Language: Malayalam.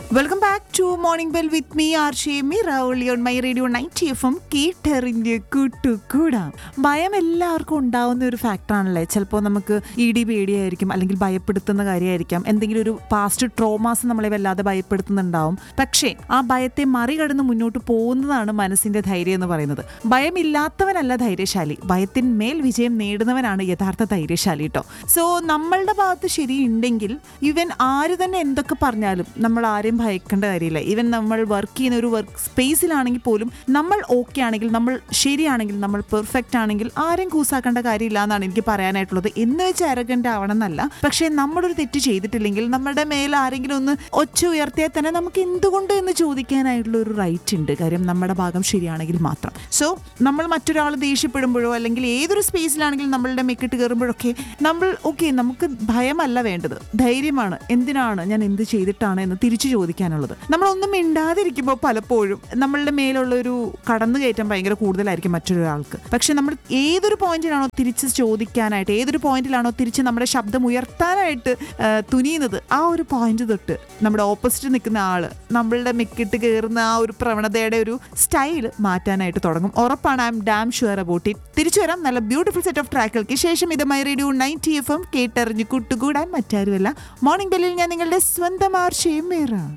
welcome back to morning bell with me R Shemi റൗളി on my radio ninety F M കേട്ടെറിഞ്ഞ് കൂട്ടുകൂടാം ഭയം എല്ലാവർക്കും ഉണ്ടാവുന്ന ഒരു ഫാക്ടറാണല്ലേ ചിലപ്പോൾ നമുക്ക് ഇടി പേടിയായിരിക്കും അല്ലെങ്കിൽ ഭയപ്പെടുത്തുന്ന കാര്യമായിരിക്കാം എന്തെങ്കിലും ഒരു പാസ്റ്റ് ട്രോമാസ് നമ്മളെ വല്ലാതെ ഭയപ്പെടുത്തുന്നുണ്ടാവും പക്ഷേ ആ ഭയത്തെ മറികടന്ന് മുന്നോട്ട് പോകുന്നതാണ് മനസ്സിന്റെ ധൈര്യം എന്ന് പറയുന്നത് ഭയമില്ലാത്തവനല്ല ധൈര്യശാലി ഭയത്തിന്മേൽ വിജയം നേടുന്നവനാണ് യഥാർത്ഥ ധൈര്യശാലി കേട്ടോ സോ നമ്മളുടെ ഭാഗത്ത് ശരിയുണ്ടെങ്കിൽ ഇവൻ ആര് തന്നെ എന്തൊക്കെ പറഞ്ഞാലും നമ്മൾ ആരെയും ഭയക്കേണ്ട കാര്യമില്ല ഈവൻ നമ്മൾ വർക്ക് ചെയ്യുന്ന ഒരു വർക്ക് സ്പേസിലാണെങ്കിൽ പോലും നമ്മൾ ഓക്കെ ആണെങ്കിൽ നമ്മൾ ശരിയാണെങ്കിൽ നമ്മൾ പെർഫെക്റ്റ് ആണെങ്കിൽ ആരെയും കൂസാക്കേണ്ട കാര്യമില്ല എന്നാണ് എനിക്ക് പറയാനായിട്ടുള്ളത് എന്ന് വെച്ച് അരകണ്ട ആവണം എന്നല്ല പക്ഷേ നമ്മളൊരു തെറ്റ് ചെയ്തിട്ടില്ലെങ്കിൽ നമ്മുടെ മേൽ ആരെങ്കിലും ഒന്ന് ഒച്ച ഉയർത്തിയാൽ തന്നെ നമുക്ക് എന്തുകൊണ്ട് എന്ന് ചോദിക്കാനായിട്ടുള്ള ഒരു റൈറ്റ് ഉണ്ട് കാര്യം നമ്മുടെ ഭാഗം ശരിയാണെങ്കിൽ മാത്രം സോ നമ്മൾ മറ്റൊരാൾ ദേഷ്യപ്പെടുമ്പോഴോ അല്ലെങ്കിൽ ഏതൊരു സ്പേസിലാണെങ്കിലും നമ്മളുടെ മെക്കിട്ട് കയറുമ്പോഴൊക്കെ നമ്മൾ ഓക്കെ നമുക്ക് ഭയമല്ല വേണ്ടത് ധൈര്യമാണ് എന്തിനാണ് ഞാൻ എന്ത് ചെയ്തിട്ടാണ് എന്ന് തിരിച്ചു ചോദിക്കാനുള്ളത് നമ്മളൊന്നും മിണ്ടാതിരിക്കുമ്പോൾ പലപ്പോഴും നമ്മളുടെ മേലുള്ള ഒരു കടന്നുകയറ്റം ഭയങ്കര കൂടുതലായിരിക്കും മറ്റൊരാൾക്ക് പക്ഷെ നമ്മൾ ഏതൊരു പോയിന്റിലാണോ തിരിച്ച് ചോദിക്കാനായിട്ട് ഏതൊരു പോയിന്റിലാണോ തിരിച്ച് നമ്മുടെ ശബ്ദം ഉയർത്താനായിട്ട് ആ, തുനിയുന്നത് ആ ഒരു പോയിന്റ് തൊട്ട് നമ്മുടെ ഓപ്പോസിറ്റ് നിൽക്കുന്ന ആള് നമ്മളുടെ മിക്കിട്ട് കയറുന്ന ആ ഒരു പ്രവണതയുടെ ഒരു സ്റ്റൈൽ മാറ്റാനായിട്ട് തുടങ്ങും ഉറപ്പാണ് I'm damn sure about it തിരിച്ചു വരാം നല്ല ബ്യൂട്ടിഫുൾ സെറ്റ് ഓഫ് ട്രാക്കുകൾക്ക് ശേഷം ഇത് my radio ninety F M കേട്ടറിഞ്ഞ് കൂട്ടുകൂടാൻ മറ്റാരുമല്ല മോർണിംഗ് ബെല്ലിൽ ഞാൻ നിങ്ങളുടെ സ്വന്തം ആർഷയും മേറാം